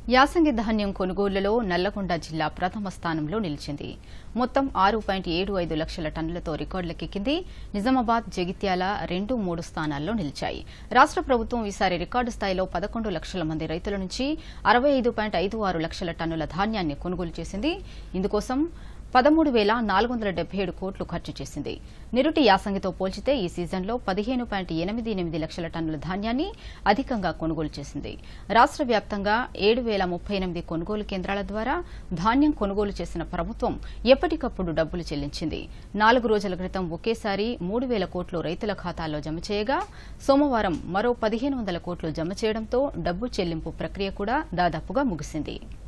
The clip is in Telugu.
యాసంగి ధాన్యం కొనుగోలులో నల్లగొండ జిల్లా ప్రథమ స్థానంలో నిలిచింది మొత్తం ఆరు పాయింట్ ఏడు ఐదు లక్షల టన్నులతో రికార్డులకెక్కింది నిజామాబాద్ జగిత్యాల రెండు మూడు స్థానాల్లో నిలిచాయి రాష్ట ప్రభుత్వం ఈసారి రికార్డు స్థాయిలో పదకొండు లక్షల మంది రైతుల నుంచి అరవై ఐదు పాయింట్ ఐదు ఆరు లక్షల టన్నుల ధాన్యాన్ని కొనుగోలు చేసింది ఇందుకోసం పదమూడు వేల నాలుగు వందల డెబ్బై ఏడు కోట్లు ఖర్చు చేసింది నిరుటి యాసంగితో పోల్చితే ఈ సీజన్లో పదిహేను పాయింట్ ఎనిమిది ఎనిమిది లక్షల టన్నుల ధాన్యాన్ని అధికంగా కొనుగోలు చేసింది రాష్ట వ్యాప్తంగా ఏడు వేల ముప్పై ఎనిమిది కొనుగోలు కేంద్రాల ద్వారా ధాన్యం కొనుగోలు చేసిన ప్రభుత్వం ఎప్పటికప్పుడు డబ్బులు చెల్లించింది నాలుగు రోజుల క్రితం ఒకేసారి మూడు వేల కోట్లు రైతుల ఖాతాల్లో జమ చేయగా సోమవారం మరో పదిహేను వందల కోట్లు జమ చేయడంతో డబ్బు చెల్లింపు ప్రక్రియ కూడా దాదాపుగా ముగిసింది